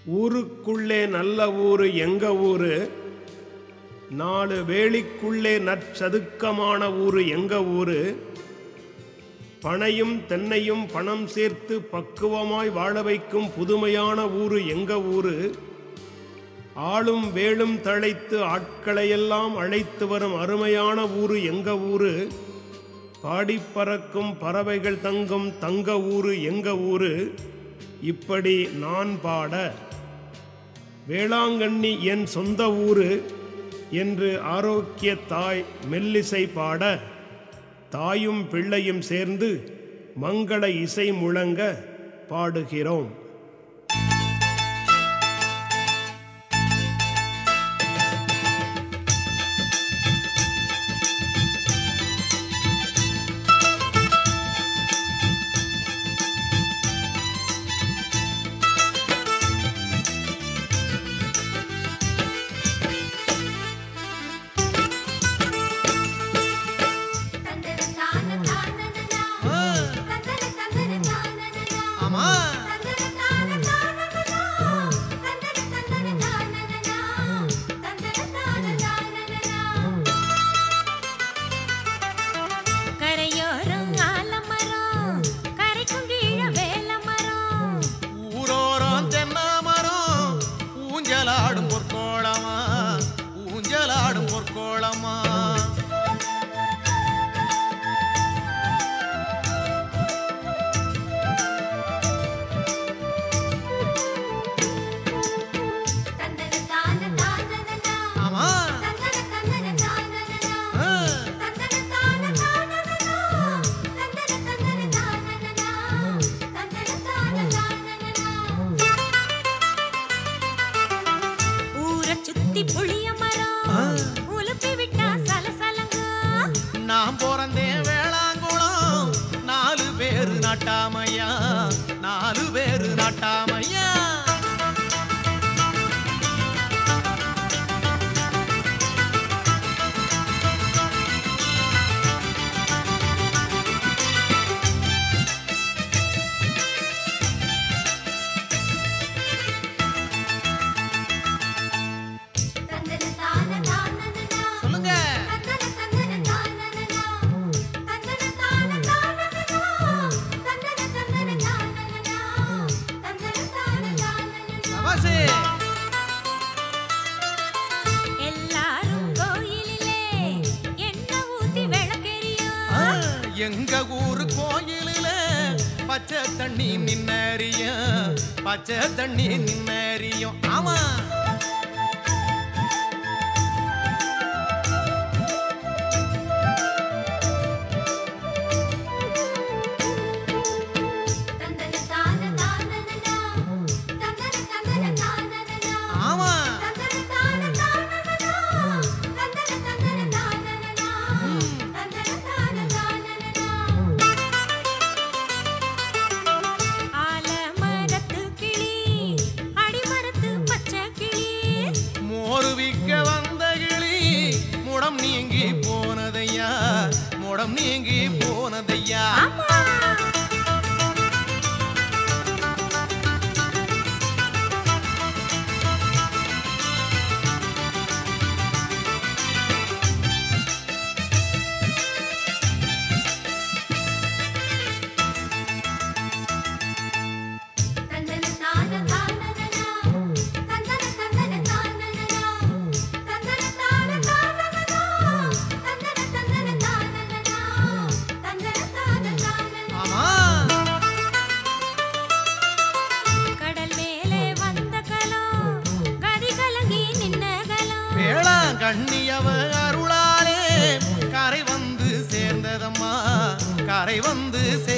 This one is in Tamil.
ஊருக்குள்ளே நல்ல ஊரு எங்க ஊரு நாலு வேலிக்குள்ளே நற்சதுக்கமான ஊரு எங்க ஊரு பனையும் தென்னையும் பணம் சேர்த்து பக்குவமாய் வாழ வைக்கும் புதுமையான ஊரு எங்க ஊரு ஆளும் வேளும் தழைத்து ஆட்களையெல்லாம் அழைத்து வரும் அருமையான ஊரு எங்க ஊரு பாடிப் பறக்கும் பறவைகள் தங்கும் தங்க ஊரு எங்க ஊரு இப்படி நான் பாட வேளாங்கண்ணி என் சொந்த ஊரு என்று ஆரோக்கிய தாய் மெல்லிசை பாட தாயும் பிள்ளையும் சேர்ந்து மங்கள இசை முழங்க பாடுகிறோம் தந்தர தான தானனனா ஆ, தந்தர தந்தர தானனனா ஆமா தந்தர தான தானனனா தந்தர தந்தர தானனனா தந்தர தான தானனனா கரையோரம் ஆலமரம் கரைக்கும் கீழ வேலமரம் ஊரோரம் தென்னாமரம் ஊஞ்சலாடும் பொற்கோளமா ஊஞ்சலாடும் பொற்கோளமா தந்தர தான தானனனா ஆமா தந்தர தந்தர தானனனா ஆ, தந்தர தான தானனனா தந்தர தந்தர தானனனா தந்தர தான தானனனா ஊரை சுத்தி புளிய ஆ. மரம் உலுப்பி விட்டா சலசலங்க நான் பிறந்தேன் வேளாங்குளம் நாலு பேரு நாட்டாமையா நாலு பேரு நாட்டாமையா தந்தர தான தானனனா சொல்லுங்க தந்தர தந்தர தானனனா தந்தர தான தானனனா தந்தர தந்தர தானனனா தந்தர தான தானனனா சபாசு எல்லாரும் கோயிலிலே எண்ணெய் ஊத்தி ஆ, விளக்கெரியும் எங்க ஊரு கோயிலில பச்சை தண்ணி நின்னறிய பச்சை தண்ணி நின்னறியும் ஆமா தந்தர தான தானனனா தந்தர தந்தர தானனனா ஆமா தந்தர தான தானனனா தந்தர தந்தர தானனனா தந்தர தான தானனனா ஆலமரத்து கிளி அடிமரத்து பச்சை கிளி மோரு விக்க வந்த கிளி முடம் நீங்கி போனதையா முடம் நீங்கி போனதையா ஆமா தந்தர தான தானனனா தந்தர தந்தர தானனனா தந்தர தான தானனனா தந்தர தந்தர தானனனா தந்தர தான தானனனா ஆமா கடல் மேலே வந்த கலம் கதி கலங்கி நின்ன கலம் வேளாங்கண்ணியவ அருளாலே கரை வந்து சேர்ந்ததம்மா கரை வந்து சே